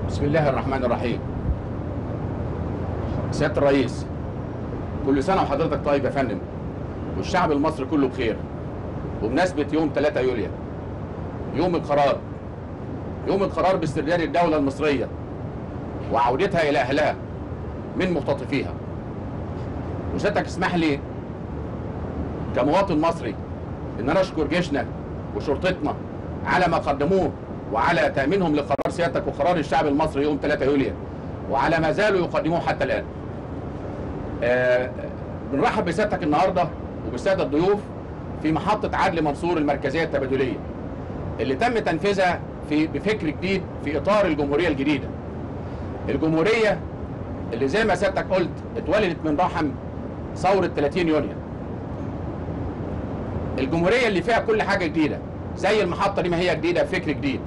بسم الله الرحمن الرحيم سيادة الرئيس كل سنة وحضرتك طيب يا فندم والشعب المصري كله بخير وبمناسبة يوم 3 يوليو يوم القرار يوم القرار باسترداد الدولة المصرية وعودتها إلى أهلها من مختطفيها وسيادتك اسمح لي كمواطن مصري ان انا اشكر جيشنا وشرطتنا على ما قدموه وعلى تامينهم لقرار سيادتك وقرار الشعب المصري يوم 3 يوليو وعلى ما زالوا يقدموه حتى الان. آه بنرحب بسيادتك النهارده وبالساده الضيوف في محطه عدلي منصور المركزيه التبادليه اللي تم تنفيذها في بفكر جديد في اطار الجمهوريه الجديده. الجمهوريه اللي زي ما سيادتك قلت اتولدت من رحم ثوره 30 يونيو. الجمهوريه اللي فيها كل حاجه جديده زي المحطه دي ما هي جديده فكر جديد.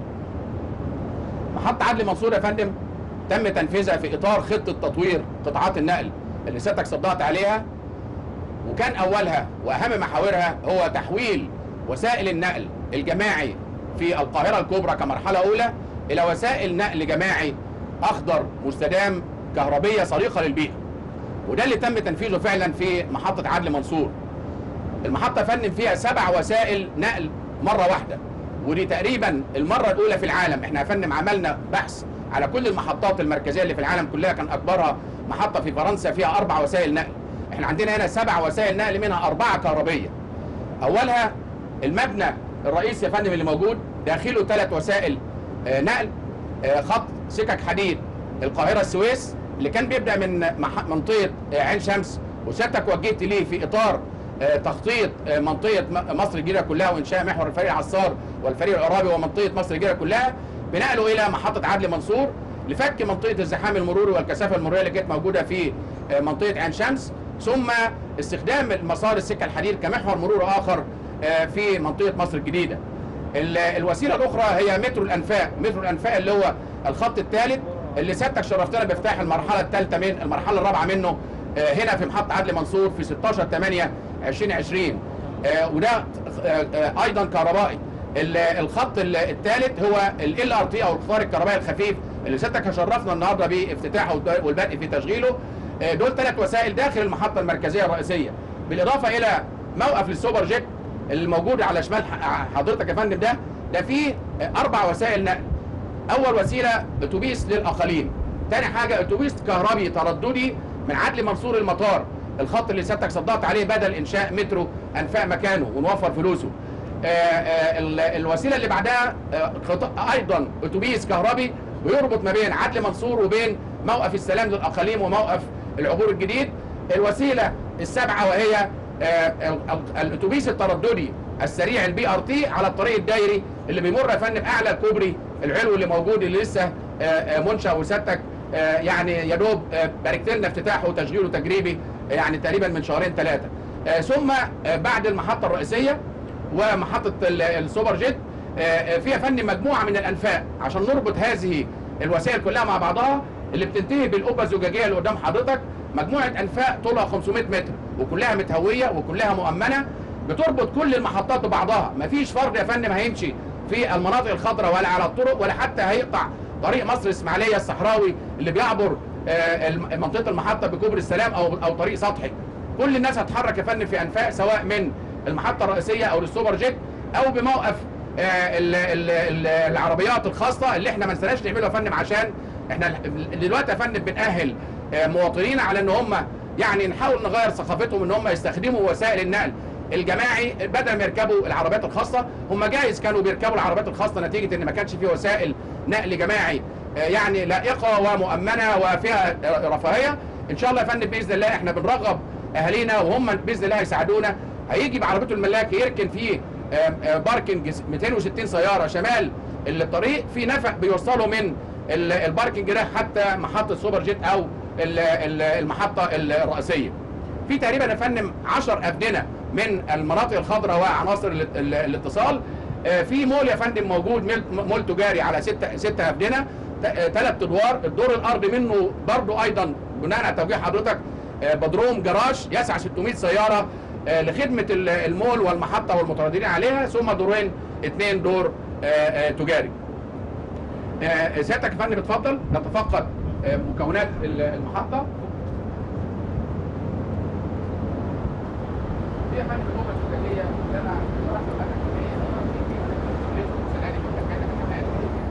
محطه عدلي منصور يا فندم تم تنفيذها في اطار خطه تطوير قطاعات النقل اللي سيادتك صدقت عليها وكان اولها واهم محاورها هو تحويل وسائل النقل الجماعي في القاهره الكبرى كمرحله اولى الى وسائل نقل جماعي اخضر مستدام كهربيه صديقه للبيئه. وده اللي تم تنفيذه فعلا في محطه عدلي منصور. المحطه فنم فيها سبع وسائل نقل مره واحده ودي تقريبا المره الاولى في العالم احنا يا فندم عملنا بحث على كل المحطات المركزيه اللي في العالم كلها كان اكبرها محطه في فرنسا فيها اربع وسائل نقل احنا عندنا هنا سبع وسائل نقل منها اربعه كهربيه اولها المبنى الرئيسي يا فندم اللي موجود داخله ثلاث وسائل آه نقل آه خط سكك حديد القاهره السويس اللي كان بيبدا من منطقه آه عين شمس وسيادتك وجهت ليه في اطار تخطيط منطقه مصر الجديده كلها وانشاء محور الفريق عصار والفريق العرابي ومنطقه مصر الجديده كلها بنقله الى محطه عدلي منصور لفك منطقه الزحام المروري والكثافه المروريه اللي كانت موجوده في منطقه عين شمس ثم استخدام مسار السكه الحديد كمحور مرور اخر في منطقه مصر الجديده. الوسيله الاخرى هي مترو الانفاق، مترو الانفاق اللي هو الخط الثالث اللي سيادتك شرفتنا بافتتاح المرحله الثالثه من المرحله الرابعه منه هنا في محطه عدلي منصور في 16 8 2020 وده ايضا كهربائي الخط الثالث هو ال ار تي او القطار الكهربائي الخفيف اللي سيادتك شرفنا النهارده بافتتاحه والبدء في تشغيله دول ثلاث وسائل داخل المحطه المركزيه الرئيسيه بالاضافه الى موقف للسوبر جيت الموجود على شمال حضرتك يا فندم ده ده فيه اربع وسائل نقل اول وسيله اتوبيس للاقاليم ثاني حاجه اتوبيس كهربي ترددي من عدلي منصور المطار الخط اللي سيادتك صدقت عليه بدل انشاء مترو انفاق مكانه ونوفر فلوسه آآ آآ الوسيله اللي بعدها ايضا اتوبيس كهربي بيربط ما بين عدلي منصور وبين موقف السلام للاقاليم وموقف العبور الجديد الوسيله السابعه وهي الاتوبيس الترددي السريع البي ار تي على الطريق الدايري اللي بيمر يا فندم اعلى الكوبري العلوي اللي موجود اللي لسه منشا وسيادتك يعني يا دوب باركت لنا افتتاحه وتشغيله تجريبي يعني تقريبا من شهرين ثلاثه ثم بعد المحطه الرئيسيه ومحطه السوبر جيت فيها فن مجموعه من الانفاق عشان نربط هذه الوسائل كلها مع بعضها اللي بتنتهي بالقبه الزجاجيه اللي قدام حضرتك مجموعه انفاق طولها 500 متر وكلها متهويه وكلها مؤمنه بتربط كل المحطات ببعضها مفيش فرد يا فندم هيمشي في المناطق الخضراء ولا على الطرق ولا حتى هيقطع طريق مصر الاسماعيليه الصحراوي اللي بيعبر منطقه المحطه بكوبري السلام او او طريق سطحي كل الناس هتتحرك يا فندم في انفاق سواء من المحطه الرئيسيه او السوبر جيت او بموقف ال ال ال العربيات الخاصه اللي احنا ما نستناش نعمله يا فندم عشان احنا دلوقتي يا فندم بنأهل مواطنين على ان هم يعني نحاول نغير ثقافتهم ان هم يستخدموا وسائل النقل الجماعي بدل ما يركبوا العربيات الخاصه هم جايز كانوا بيركبوا العربيات الخاصه نتيجه ان ما كانش في وسائل نقل جماعي يعني لائقه ومؤمنه وفيها رفاهيه ان شاء الله يا فندم باذن الله احنا بنرغب اهالينا وهم باذن الله هيساعدونا هيجي بعربيته الملاك يركن فيه باركنج 260 سياره شمال الطريق في نفق بيوصله من الباركنج ده حتى محطه سوبر جيت او المحطه الرئيسيه في تقريبا يا فندم 10 ابدنه من المناطق الخضراء وعناصر الاتصال في مول يا فندم موجود مول تجاري على ستة ستة ابدنه ثلاث ادوار الدور الارضي منه برضه ايضا بناء على توجيه حضرتك بدروم جراج يسع 600 سياره لخدمه المول والمحطه والمترددين عليها ثم دورين اثنين دور تجاري آه، سيادتك يا فندم اتفضل نتفقد آه، مكونات ال- المحطه دي يا فندم الغرفه الزجاجيه اللي انا شرحت لحضرتك ان هي لسه سلالم مكانها كمان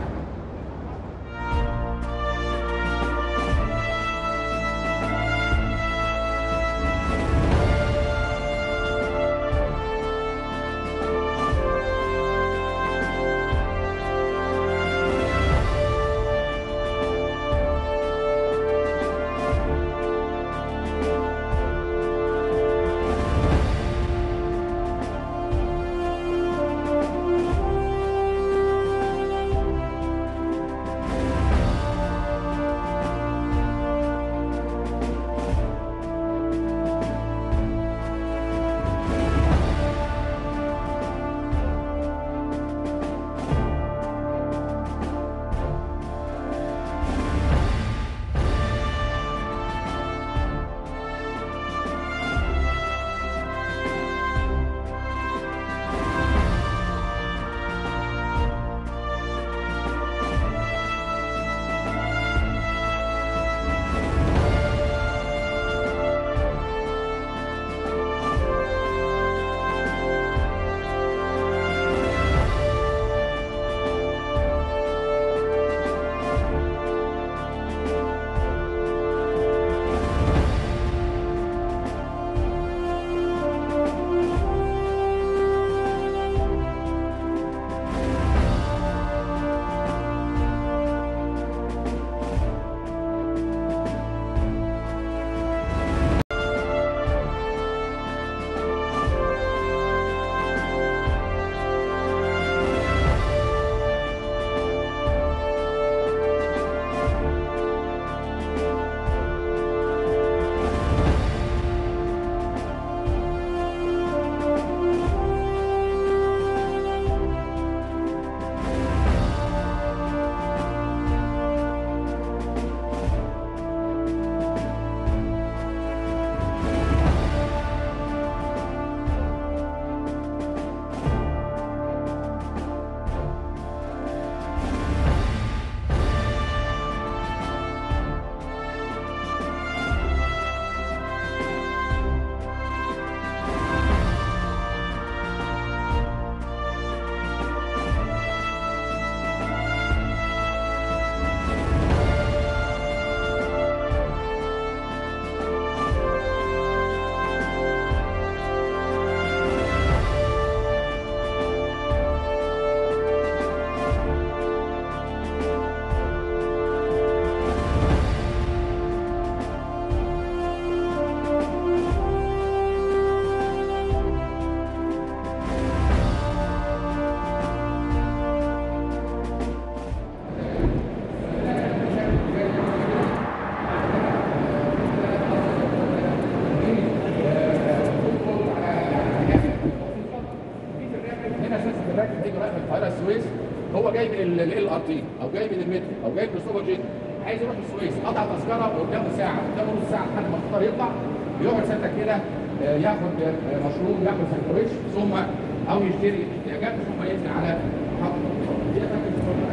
هنا اساس الراكب هيجي رايح من القاهره السويس هو جاي من ال ار تي او جاي من المترو او جاي من السوبر جيت عايز يروح السويس قطع تذكره قدامه ساعه قدامه نص ساعه لحد ما القطار يطلع يقعد ساعتك كده آه، ياخد آه، مشروب ياخد ساندوتش ثم او يشتري احتياجاته ثم ينزل على محطه القطار. دي يا فندم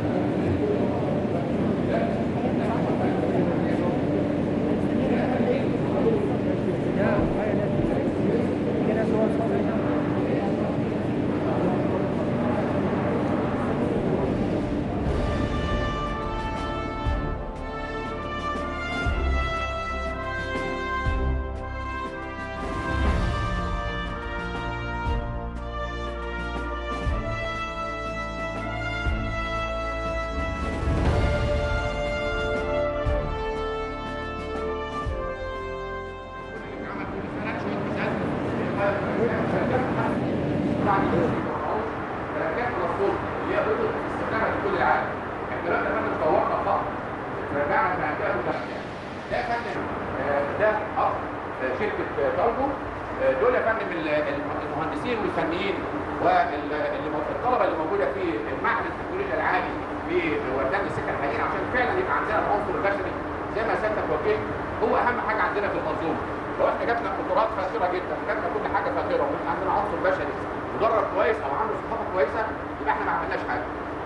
ركبت مصروف اللي هي خطه استخدامها في كل العالم احنا دلوقتي يا فندم طورنا خط رجعنا بعدها وده ده يا فندم آه، ده اخ آه، شركه آه، تارجو آه، دول يا فندم ال- الم- المهندسين والفنيين والطلبه اللي موجوده في معهد التكنولوجيا العالي في وردان السكه الحديد عشان فعلا يبقى عندنا العنصر البشري زي ما سيادتك وكيل هو اهم حاجه عندنا في المنظومه لو احنا جبنا قدرات فاخره جدا جبنا كل حاجه فاخره ومش عندنا عنصر بشري مدرب كويس او عنده ثقافه كويسه يبقى احنا ما عملناش حاجه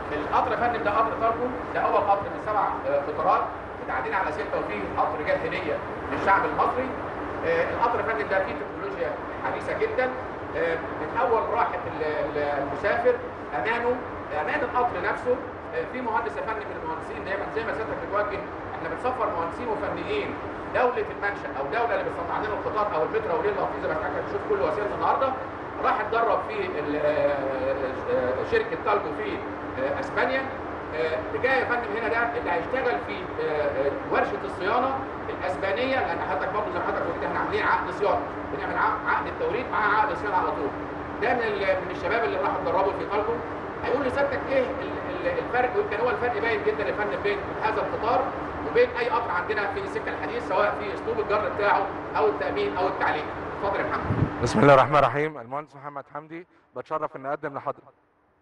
القطر يا فندم ده قطر تارجو ده اول قطر من سبع آه، قطارات متعدين على سته وفيه قطر جاب هديه للشعب المصري آه، القطر يا فندم ده فيه تكنولوجيا حديثه جدا آه، بتحول راحه ال- ال- المسافر امانه امان القطر نفسه آه، في مهندس يا فندم من المهندسين دايما زي ما سيادتك بتوجه احنا بنسفر مهندسين وفنيين دوله المنشا او دوله اللي بتصنع لنا القطار او المترو وليل الافريقي زي ما حضرتك هتشوف كل وسائل النهارده راح اتدرب في ال- آه، آه، شركه تالجو في آه، اسبانيا آه، اللي جاي يا فندم هنا ده اللي هيشتغل في آه، آه، ورشه الصيانه الاسبانيه لان حضرتك برضه زي ما حضرتك قلت احنا عاملين عقد صيانه بنعمل عق- عقد التوريد مع عقد الصيانه على طول ده من ال- من الشباب اللي راحوا اتدربوا في تالجو هيقول لسيادتك ايه ال- ال- الفرق ويمكن هو الفرق باين جدا يا فندم بين هذا القطار وبين اي قطر عندنا في سكه الحديث سواء في اسلوب الجر بتاعه او التامين او التعليق اتفضل يا محمد بسم الله الرحمن الرحيم المهندس محمد حمدي بتشرف ان اقدم لحضرتك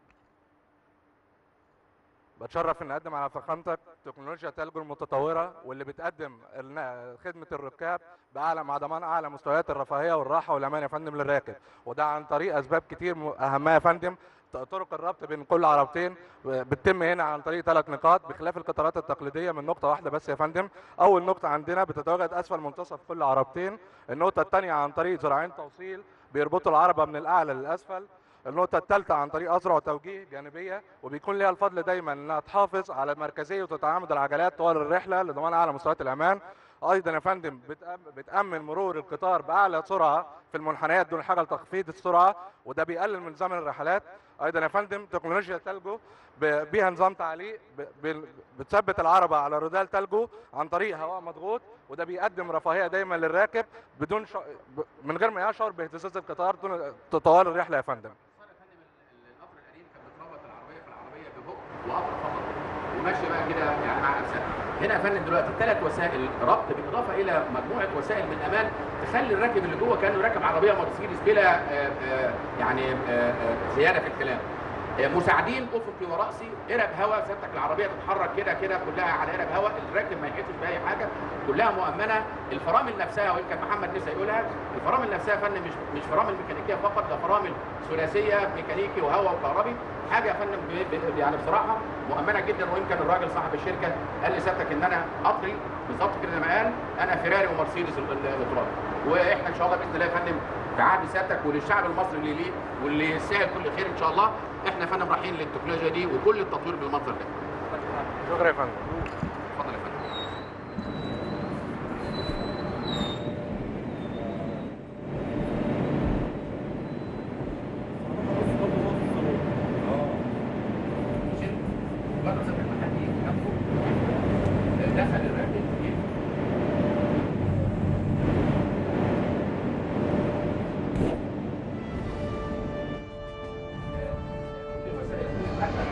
بتشرف ان اقدم على فخامتك تكنولوجيا تلجو المتطوره واللي بتقدم النا- خدمه الركاب باعلى مع ضمان اعلى مستويات الرفاهيه والراحه والامان يا فندم للراكب وده عن طريق اسباب كتير م- اهمها يا فندم ط- طرق الربط بين كل عربتين بتتم هنا عن طريق ثلاث نقاط بخلاف القطارات التقليديه من نقطه واحده بس يا فندم اول نقطه عندنا بتتواجد اسفل منتصف كل عربتين النقطه الثانيه عن طريق ذراعين توصيل بيربطوا العربه من الاعلى للاسفل النقطة الثالثة عن طريق أذرع وتوجيه جانبية وبيكون ليها الفضل دايما إنها تحافظ على مركزية وتتعامد العجلات طوال الرحلة لضمان أعلى مستويات الأمان. أيضا يا فندم بتأم- بتأمن مرور القطار بأعلى سرعة في المنحنيات دون حاجة لتخفيض السرعة وده بيقلل من زمن الرحلات. أيضا يا فندم تكنولوجيا تلجو ب- بيها نظام تعليق ب- ب- بتثبت العربة على رودال تلجو عن طريق هواء مضغوط وده بيقدم رفاهية دايما للراكب بدون ش... ب- من غير ما يشعر باهتزاز القطار دون طوال الرحلة يا فندم. صار يا فندم ال- القطر القديم كان بتربط العربيه في العربيه بهوك وقطر فقط وماشيه بقى كده يعني مع نفسها هنا يا فندم دلوقتي ثلاث وسائل ربط بالاضافه الى مجموعه وسائل من امان تخلي الراكب اللي جوه كانه راكب عربيه مرسيدس بلا آه، آه، يعني آه، آه، زياده في الكلام آه، مساعدين افقي وراسي قرب هواء سيادتك العربيه تتحرك كده كده كلها على قرب هواء الراكب ما يحسش باي حاجه كلها مؤمنه الفرامل نفسها ويمكن محمد لسه يقولها الفرامل نفسها يا فندم مش مش فرامل ميكانيكيه فقط ده فرامل ثلاثيه ميكانيكي وهواء وكهربي حاجه يا فندم ب- ب- يعني بصراحه مؤمنه جدا ويمكن الراجل صاحب الشركه قال لي سيادتك ان انا قطري بالظبط كده زي ما قال انا فيراري ومرسيدس ال- ال- الترابي واحنا ان شاء الله باذن الله يا فندم في عهد سيادتك وللشعب المصري اللي ليه واللي يستاهل كل خير ان شاء الله احنا يا فندم رايحين للتكنولوجيا دي وكل التطوير بالمنظر ده شكرا يا فندم. اتفضل يا فندم بره سفر المحل يجي جنبه دخل الراجل يجي. في وسائل الرحلة.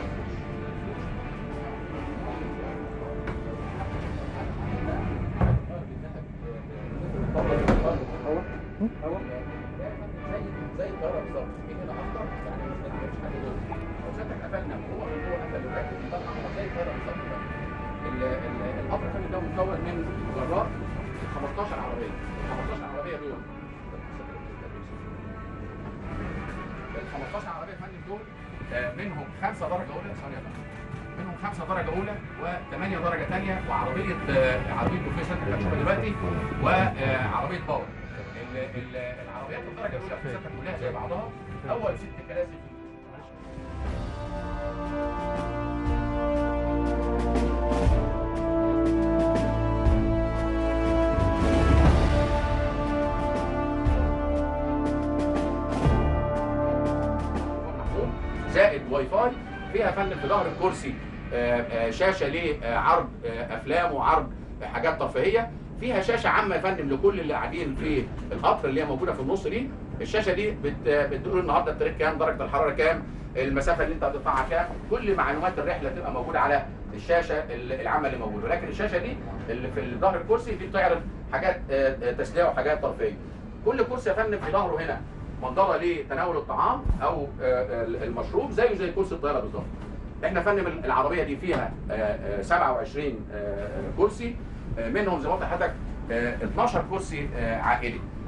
زي الطياره بالظبط مين هنا اخطر يعني ما تقدرش حد يقول لو سيادتك قفلنا وهو من جوه قفل الراكب طبعا هو زي الطياره بالظبط كده. ال- ال- القطر الفني ده مكون من جرات 15 عربيه ال 15 عربيه دول ال 15 عربيه يا فندم دول آه، منهم خمسه درجه اولى ثانيه بقى منهم خمسه درجه اولى وثمانيه درجه ثانيه وعربيه آه، عربيه بوفيه سنتر هتشوفها دلوقتي وعربيه باور ال- ال- العربيات الدرجه الاولى في السنتر كلها زي بعضها اول ست كراسي في محمول زائد واي فاي فيها فندم في ظهر الكرسي آه، آه، شاشه لعرض افلام وعرض حاجات ترفيهيه فيها شاشه عامه يا فندم لكل اللي قاعدين في القطر اللي هي موجوده في النص دي الشاشه دي بت- بتقول النهارده التاريخ كام درجه الحراره كام المسافه اللي انت هتقطعها كام كل معلومات الرحله تبقى موجوده على الشاشه العامه اللي موجوده ولكن الشاشه دي اللي في ظهر الكرسي دي بتعرض حاجات آه، آه، تسليه وحاجات ترفيهيه كل كرسي يا فندم في ظهره هنا منضده لتناول الطعام او آه، المشروب زيه زي كرسي الطياره بالظبط احنا يا فندم العربيه دي فيها آه، آه، 27 آه، كرسي آه، منهم زي ما قلت لحضرتك آه، 12 كرسي آه، عائلي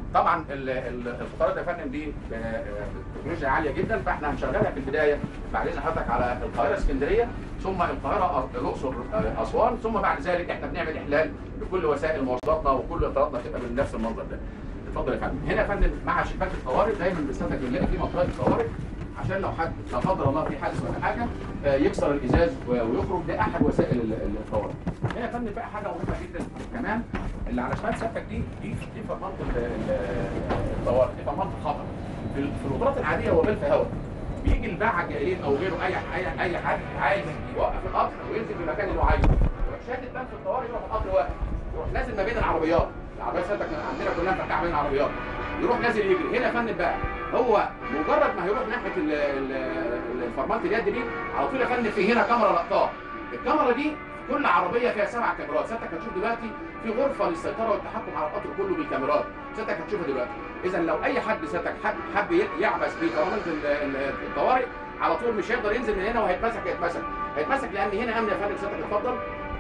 طبعا ال- ال- القطارات يا فندم دي آه، آه، تكنولوجيا عاليه جدا فاحنا هنشغلها في البدايه بعد اذن حضرتك على القاهره اسكندريه ثم القاهره أ- الاقصر آه، اسوان ثم بعد ذلك احنا بنعمل احلال لكل وسائل مواصلاتنا وكل اطاراتنا تبقى من نفس المنظر ده. اتفضل يا فندم. هنا يا فندم مع شباك الطوارئ دايما بنستخدم بنلاقي في منطقه طوارئ عشان لو حد لا قدر الله في حادث ولا حاجه آه، يكسر الازاز و- ويخرج ده احد وسائل ال- ال- الطوارئ. هنا يا فندم بقى حاجه مهمه جدا كمان اللي على شمال سيادتك دي دي دي فرمانه ال- ال- الطوارئ دي فرمانه الخطر. في ال- في القطارات العاديه هو غلف هواء. بيجي الباعة جايين او غيره اي اي اي حد عايز يوقف القطر وينزل في المكان اللي هو عايزه. يروح شادد باب في الطوارئ يروح القطر واقف. يروح نازل ما بين العربيات. العربيات سيادتك عندنا كلها مفتوحه بين العربيات. يروح نازل يجري هنا يا فندم بقى هو مجرد ما هيروح ناحيه ال- ال- ال- الفرمانه اليد دي على طول يا فندم في هنا كاميرا لقطاه الكاميرا دي كل عربيه فيها سبع كاميرات سيادتك هتشوف دلوقتي في غرفه للسيطره والتحكم على القطر كله بالكاميرات سيادتك هتشوفها دلوقتي اذا لو اي حد سيادتك حب حب يعبث بفرمانه ال- ال- الطوارئ على طول مش هيقدر ينزل من هنا وهيتمسك هيتمسك هيتمسك لان هنا امن يا فندم سيادتك اتفضل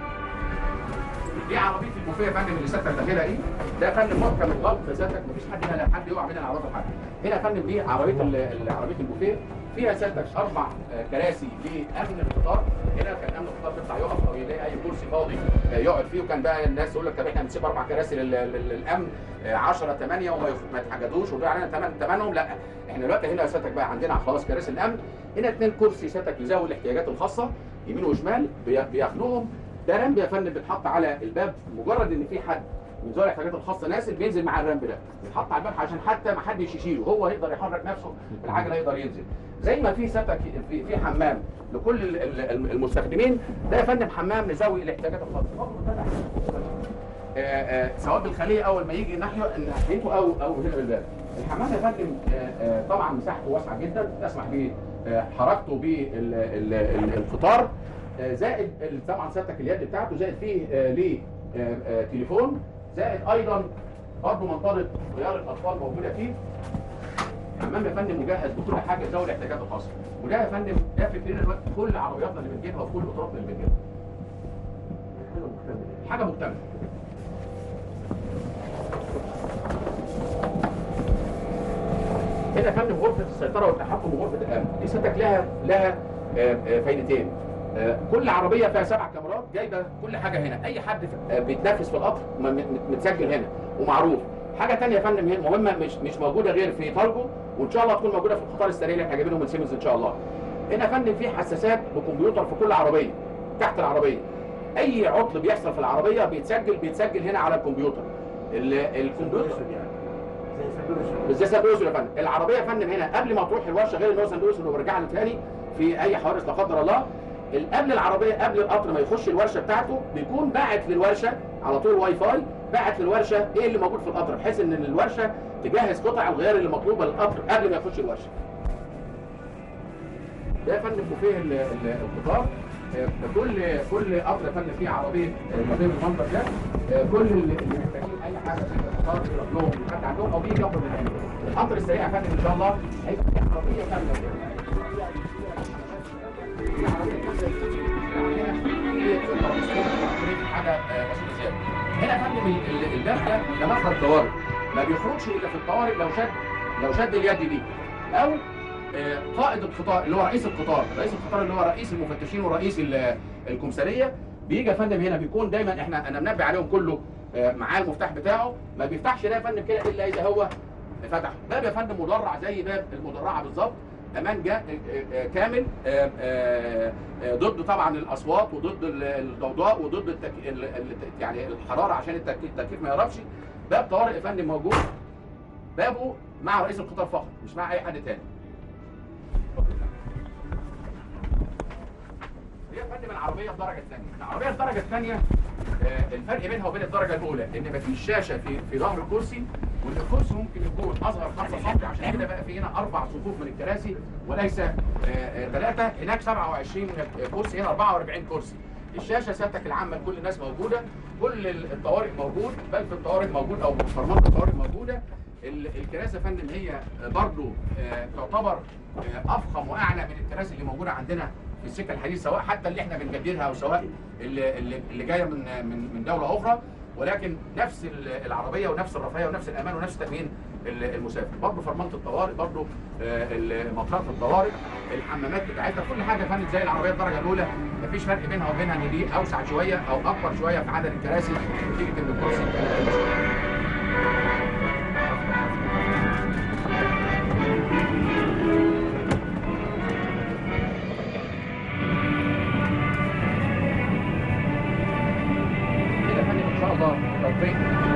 دي عربيه البوفيه يا فندم اللي سيادتك داخلها دي ده يا فندم محكم الغلط سيادتك مفيش حد هنا حد يقع بين العربيات حد هنا يا فندم دي عربيه ال- ال- عربيه البوفيه فيها سيادتك اربع آه، كراسي لامن القطار هنا كان امن القطار بيطلع يقف او يلاقي اي كرسي فاضي آه، يقعد فيه وكان بقى الناس تقول لك طب احنا هنسيب اربع كراسي لل- لل- للامن 10 8 وما يخ- ما يتحجدوش وبيقول علينا ثمن ثمنهم لا احنا دلوقتي هنا سيادتك بقى عندنا خلاص كراسي الامن هنا اثنين كرسي سيادتك لذوي الاحتياجات الخاصه يمين وشمال بي- بياخدوهم ده رمب يا فندم بيتحط على الباب مجرد ان في حد من ذوي الاحتياجات الخاصه نازل بينزل مع الرمب ده بيتحط على الباب عشان حتى ما حدش يشيله هو يقدر يحرك نفسه بالعجله يقدر ينزل زي ما في سيادتك في في حمام لكل ال- ال- المستخدمين ده يا فندم حمام لذوي الاحتياجات الخاصه آه، آه، سواء بالخليه اول ما يجي ناحيه ناحيته او او هنا بالباب الحمام يا فندم آه، آه، طبعا مساحته واسعه جدا تسمح بحركته بالقطار آه، زائد ال- طبعا سيادتك اليد بتاعته زائد فيه آه، ليه آه، آه، تليفون زائد ايضا برضه منطقه غيار الاطفال موجوده فيه حمام يا فندم مجهز بكل حاجه ذوي الاحتياجات الخاصه وده يا فندم ده فكرنا دلوقتي في كل عربياتنا اللي بنجيبها وفي كل قطاراتنا اللي بنجيبها حاجه مكتمله هنا يا فندم غرفه السيطره والتحكم وغرفه الامن دي سيادتك لها لها آه، آه، فايدتين آه، كل عربيه فيها سبع كاميرات جايبه كل حاجه هنا اي حد ف- آه، بيتنافس في القطر م- م- متسجل هنا ومعروف حاجه ثانيه يا فندم هي مهمه مش مش موجوده غير في تارجو وان شاء الله تكون موجوده في القطار السريع اللي احنا جايبينه من سيمنز ان شاء الله هنا يا فندم في حساسات بكمبيوتر في كل عربيه تحت العربيه اي عطل بيحصل في العربيه بيتسجل بيتسجل هنا على الكمبيوتر ال- الكمبيوتر زي سندوتش يا فندم العربيه يا فندم هنا قبل ما تروح الورشه غير ان هو سندوتش انه بيرجع له تاني في اي حوادث لا قدر الله ال- قبل العربيه قبل القطر ما يخش الورشه بتاعته بيكون باعت للورشه على طول واي فاي باعت للورشه ايه اللي موجود في القطر بحيث ان الورشه تجهز قطع الغيار اللي مطلوبه للقطر قبل ما يخش الورشه ده يا فندم بوفيه ال- ال- القطار آه، كل كل قطر يا فندم فيه عربيه آه، بوفيه بالمنظر ده آه، كل اللي اللي محتاجين اي حاجه في القطار يروح لهم حد عندهم او بيجي ياخد من عندهم القطر السريع يا فندم ان شاء الله هيبقى فيه عربيه كامله في عربيه كامله حاجه آه، بسيطه زياده هنا يا فندم ال- ال- الباب ده ده مخرج طوارئ ما بيخرجش الا في الطوارئ لو شد لو شد اليد دي او آه، قائد القطار اللي هو رئيس القطار رئيس القطار اللي هو رئيس المفتشين ورئيس ال- الكمثريه بيجي يا فندم هنا بيكون دايما احنا انا منبه عليهم كله آه، معاه المفتاح بتاعه ما بيفتحش ده يا فندم كده الا اذا هو فتح باب يا فندم مدرع زي باب المدرعه بالظبط امان جا آه، آه، كامل آه، آه، آه، ضد طبعا الاصوات وضد ال- الضوضاء وضد التك... ال- ال- يعني الحراره عشان التكييف التكييف ما يقربش باب طوارئ يا فندم موجود بابه مع رئيس القطار فقط مش مع اي حد تاني هي يا فندم العربيه الدرجه الثانيه العربيه الدرجه الثانيه آه، الفرق بينها وبين الدرجه الاولى ان مفيش شاشه في في ظهر الكرسي وان الكرسي ممكن يكون اصغر 5 سم عشان كده بقى في هنا اربع صفوف من الكراسي وليس ثلاثه هناك 27 كرسي هنا 44 كرسي الشاشه سيادتك العامه لكل الناس موجوده كل الطوارئ موجود بل في الطوارئ موجود او فرمات الطوارئ موجوده ال- الكراسي يا فندم هي برضو آه، تعتبر آه، افخم واعلى من الكراسي اللي موجوده عندنا في السكه الحديث سواء حتى اللي احنا بنجددها او سواء اللي اللي, اللي جايه من من من دوله اخرى ولكن نفس ال- العربيه ونفس الرفاهيه ونفس الامان ونفس تامين ال- المسافر برضه فرمانه الطوارئ برضه مطرات الطوارئ الحمامات بتاعتها كل حاجه يا فندم زي العربيه الدرجه الاولى مفيش فرق بينها وبينها ان دي اوسع شويه او اكبر شويه في عدد الكراسي نتيجه ان الكرسي أقل شوية. كده يا فندم ان شاء الله تطبيق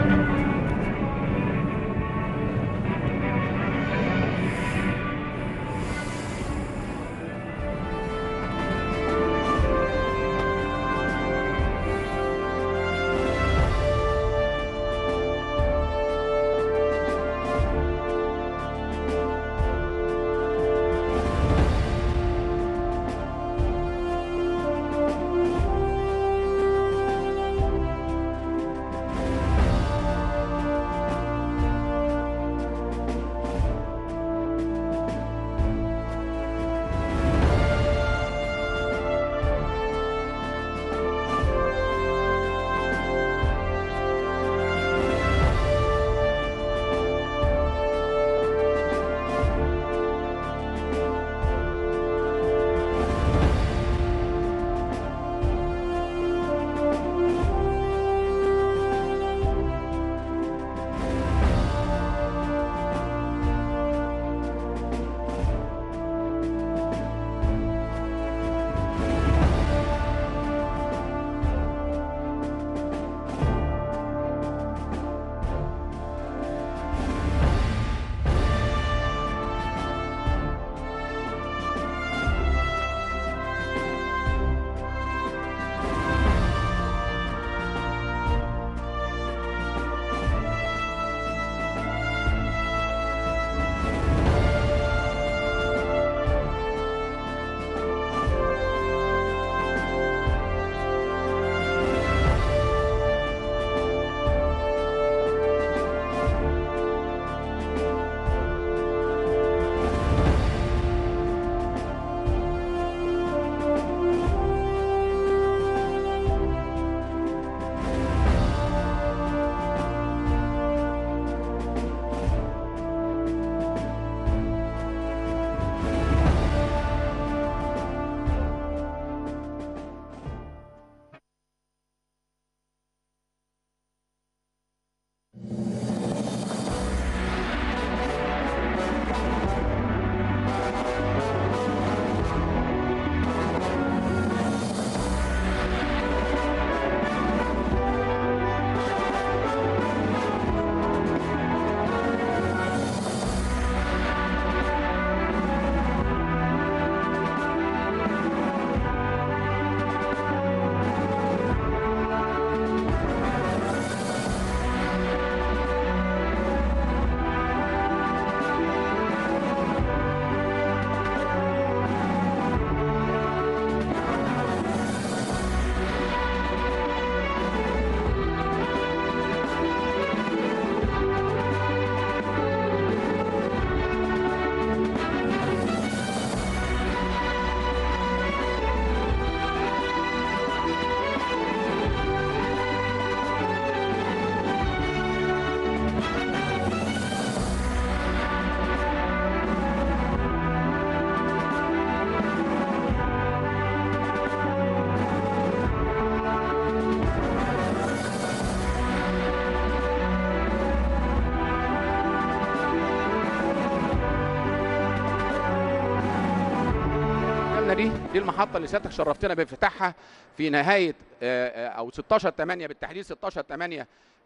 قدامنا دي دي المحطه اللي سيادتك شرفتنا بافتتاحها في نهايه آه، آه، او 16 8 بالتحديد 16 8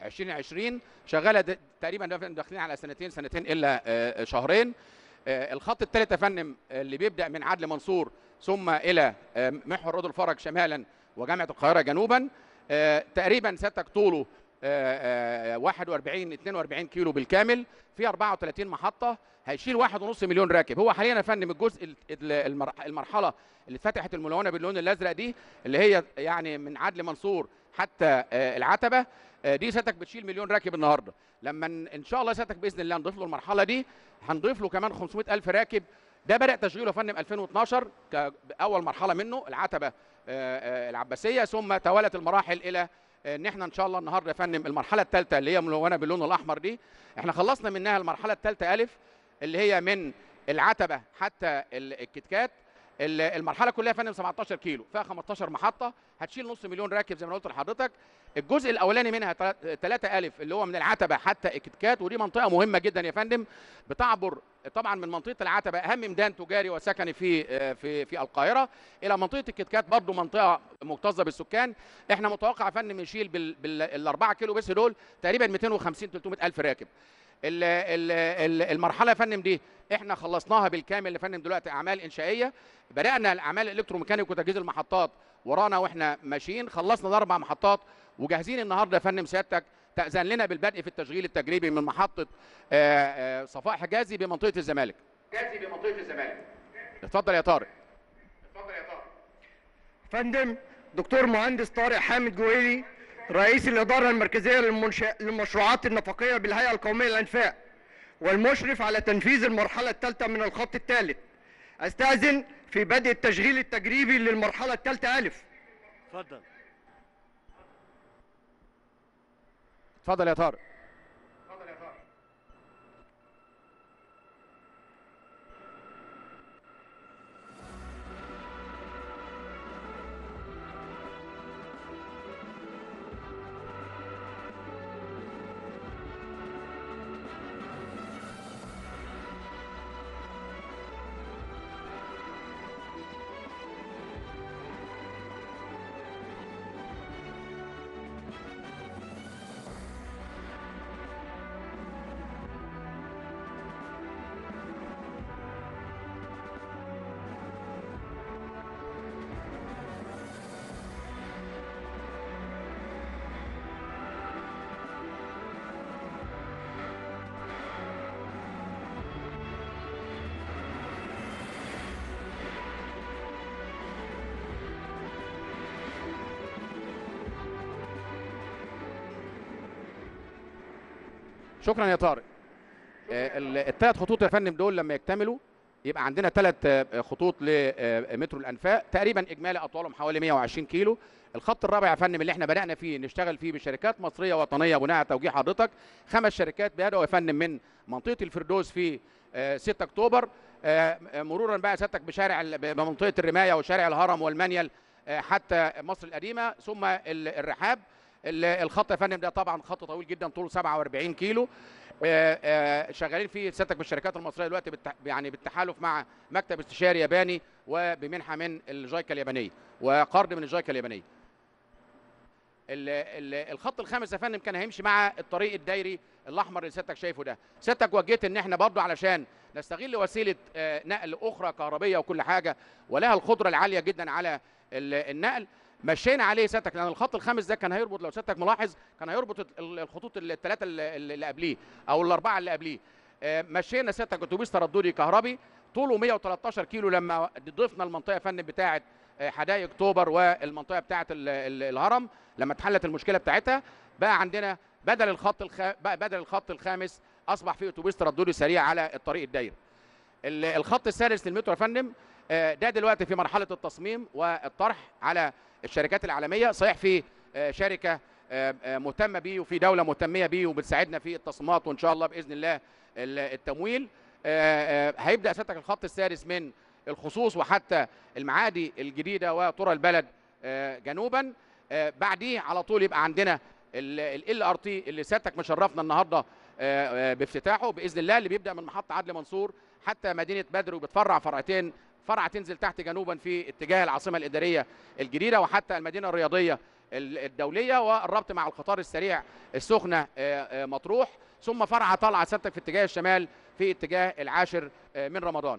2020 شغاله د- تقريبا داخلين على سنتين سنتين الا آه، شهرين آه، الخط الثالث يا فندم اللي بيبدا من عدل منصور ثم الى آه، محور رود الفرج شمالا وجامعه القاهره جنوبا آه، تقريبا سيادتك طوله آه، آه، 41 42 كيلو بالكامل في 34 محطه هيشيل واحد ونص مليون راكب هو حاليا يا فندم الجزء ال- ال- المرح- المرحله اللي اتفتحت الملونه باللون الازرق دي اللي هي يعني من عدل منصور حتى آه، العتبه آه، دي سيادتك بتشيل مليون راكب النهارده لما ن- ان شاء الله سيادتك باذن الله نضيف له المرحله دي هنضيف له كمان 500 الف راكب ده بدا تشغيله يا فندم 2012 كاول مرحله منه العتبه آه، آه، العباسيه ثم توالت المراحل الى ان احنا ان شاء الله النهارده يا فندم المرحله الثالثه اللي هي ملونه باللون الاحمر دي احنا خلصنا منها المرحله الثالثه الف اللي هي من العتبه حتى ال- الكتكات ال- المرحله كلها يا فندم 17 كيلو فيها 15 محطه هتشيل نص مليون راكب زي ما أنا قلت لحضرتك الجزء الاولاني منها 3 الف اللي هو من العتبه حتى الكتكات ودي منطقه مهمه جدا يا فندم بتعبر طبعا من منطقه العتبه اهم ميدان تجاري وسكني في آه، في في القاهره الى منطقه الكتكات برضو منطقه مكتظه بالسكان احنا متوقع يا فندم يشيل بال- بال- الاربعه كيلو بس دول تقريبا 250 300 الف راكب ال- ال- ال- المرحله يا فندم دي احنا خلصناها بالكامل يا فندم دلوقتي اعمال انشائيه بدانا الاعمال الالكتروميكانيك وتجهيز المحطات ورانا واحنا ماشيين خلصنا الاربع محطات وجاهزين النهارده يا فندم سيادتك تاذن لنا بالبدء في التشغيل التجريبي من محطه آه، آه، صفاء حجازي بمنطقه الزمالك حجازي بمنطقه الزمالك اتفضل يا طارق اتفضل يا طارق فندم دكتور مهندس طارق حامد جويلي رئيس الإدارة المركزية للمنشأ... للمشروعات النفقية بالهيئة القومية للأنفاق والمشرف على تنفيذ المرحلة الثالثة من الخط الثالث أستأذن في بدء التشغيل التجريبي للمرحلة الثالثة ألف اتفضل اتفضل يا طارق شكرا يا طارق الثلاث خطوط يا فندم دول لما يكتملوا يبقى عندنا ثلاث خطوط لمترو الانفاق تقريبا اجمالي اطوالهم حوالي 120 كيلو الخط الرابع يا فندم اللي احنا بدانا فيه نشتغل فيه بشركات مصريه وطنيه بناء على توجيه حضرتك خمس شركات بداوا يا فندم من منطقه الفردوس في آه، 6 اكتوبر آه، مرورا بقى سيادتك بشارع ال- بمنطقه الرمايه وشارع الهرم والمنيل آه، حتى مصر القديمه ثم ال- الرحاب ال- الخط يا فندم ده طبعا خط طويل جدا طوله 47 كيلو آه، آه، شغالين فيه سيادتك بالشركات المصريه دلوقتي بالتح... يعني بالتحالف مع مكتب استشاري ياباني وبمنحه من الجايكا اليابانيه وقرض من الجايكا اليابانيه. ال- ال- الخط الخامس يا فندم كان هيمشي مع الطريق الدايري الاحمر اللي سيادتك شايفه ده سيادتك وجهت ان احنا برضو علشان نستغل وسيله آه، نقل اخرى كهربيه وكل حاجه ولها القدره العاليه جدا على ال- النقل مشينا عليه سيادتك لان الخط الخامس ده كان هيربط لو سيادتك ملاحظ كان هيربط ال- الخطوط الثلاثه اللي اللي قبليه او الاربعه اللي قبليه آه، مشينا سيادتك اتوبيس ترددي كهربي طوله 113 كيلو لما ضفنا المنطقه يا فندم بتاعه آه، حدائق اكتوبر والمنطقه بتاعه ال- ال- الهرم لما اتحلت المشكله بتاعتها بقى عندنا بدل الخط الخ... بقى بدل الخط الخامس اصبح فيه اتوبيس ترددي سريع على الطريق الدايري ال- الخط السادس للمترو يا فندم آه، ده دلوقتي في مرحله التصميم والطرح على الشركات العالميه صحيح في آه، شركه آه، آه، مهتمه بيه وفي دوله مهتميه بيه وبتساعدنا في التصميمات وان شاء الله باذن الله ال- التمويل آه، آه، هيبدا سيادتك الخط السادس من الخصوص وحتى المعادي الجديده وطرق البلد آه، جنوبا آه، بعديه على طول يبقى عندنا ال ار تي اللي سيادتك مشرفنا النهارده آه، آه، بافتتاحه باذن الله اللي بيبدا من محطه عدلي منصور حتى مدينه بدر وبتفرع فرعتين فرع تنزل تحت جنوبا في اتجاه العاصمه الاداريه الجديده وحتى المدينه الرياضيه ال- الدوليه والربط مع القطار السريع السخنه آه، آه، مطروح ثم فرع طالعه سيادتك في اتجاه الشمال في اتجاه العاشر آه، من رمضان.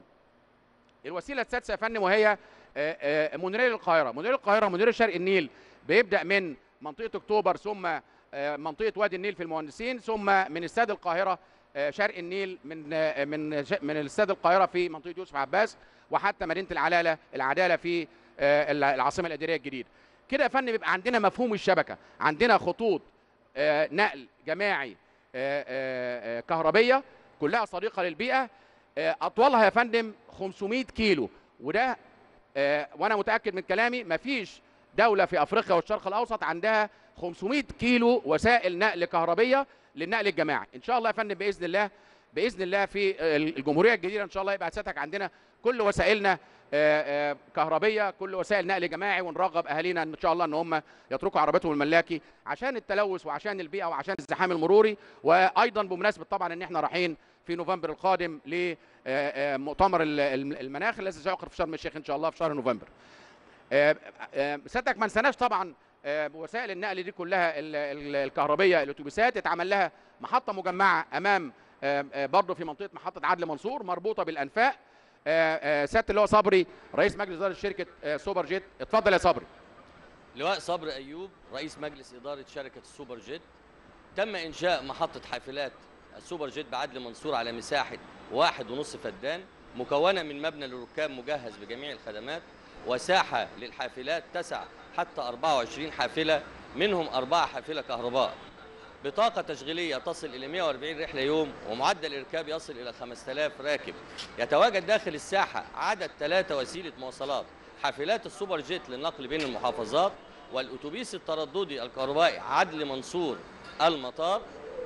الوسيله السادسه يا فندم وهي آه، آه، مونوريل القاهره، مونوريل القاهره مونوريل شرق النيل بيبدا من منطقه اكتوبر ثم آه، منطقه وادي النيل في المهندسين ثم من استاد القاهره آه، شرق النيل من آه، من ش- من استاد القاهره في منطقه يوسف عباس وحتى مدينه العلاله العداله في آه، العاصمه الاداريه الجديده. كده يا فندم يبقى عندنا مفهوم الشبكه، عندنا خطوط آه، نقل جماعي آه، آه، آه، كهربيه كلها صديقه للبيئه آه، اطولها يا فندم 500 كيلو وده آه، وانا متاكد من كلامي مفيش دوله في افريقيا والشرق الاوسط عندها 500 كيلو وسائل نقل كهربيه للنقل الجماعي ان شاء الله يا فندم باذن الله باذن الله في الجمهوريه الجديده ان شاء الله يبقى سيادتك عندنا كل وسائلنا آه، آه، كهربيه كل وسائل نقل جماعي ونرغب اهالينا ان شاء الله ان هم يتركوا عربيتهم الملاكي عشان التلوث وعشان البيئه وعشان الزحام المروري وايضا بمناسبه طبعا ان احنا رايحين في نوفمبر القادم لمؤتمر المناخ الذي سيعقد في شرم الشيخ ان شاء الله في شهر نوفمبر. آه، آه، سيادتك ما نسيناش طبعا آه، وسائل النقل دي كلها ال- ال- الكهربيه الاتوبيسات اتعمل لها محطه مجمعه امام آه، آه، برضه في منطقه محطه عدلي منصور مربوطه بالانفاق آه، آه، سياده اللي هو صبري رئيس مجلس اداره شركه آه، سوبر جيت اتفضل يا صبري لواء صبري أيوب رئيس مجلس إدارة شركة السوبر جيت تم إنشاء محطة حافلات السوبر جيت بعدل منصور على مساحة واحد ونص فدان مكونة من مبنى للركاب مجهز بجميع الخدمات وساحة للحافلات تسع حتى 24 حافلة منهم أربعة حافلة كهرباء بطاقة تشغيلية تصل إلى 140 رحلة يوم ومعدل الإركاب يصل إلى 5000 راكب يتواجد داخل الساحة عدد ثلاثة وسيلة مواصلات حافلات السوبر جيت للنقل بين المحافظات والأتوبيس الترددي الكهربائي عدل منصور المطار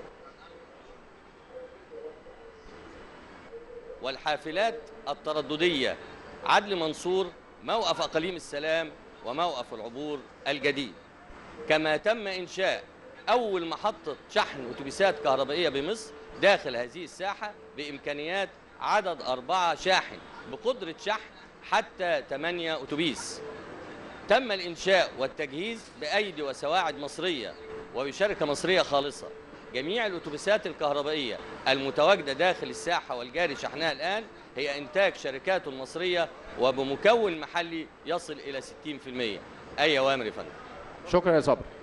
والحافلات الترددية عدل منصور موقف أقاليم السلام وموقف العبور الجديد كما تم إنشاء أول محطة شحن أتوبيسات كهربائية بمصر داخل هذه الساحة بإمكانيات عدد أربعة شاحن بقدرة شحن حتى 8 أتوبيس تم الإنشاء والتجهيز بأيدي وسواعد مصرية وبشركة مصرية خالصة جميع الأتوبيسات الكهربائية المتواجدة داخل الساحة والجاري شحنها الآن هي إنتاج شركات مصرية وبمكون محلي يصل إلى 60% أي أوامر يا فندم شكرا يا صبري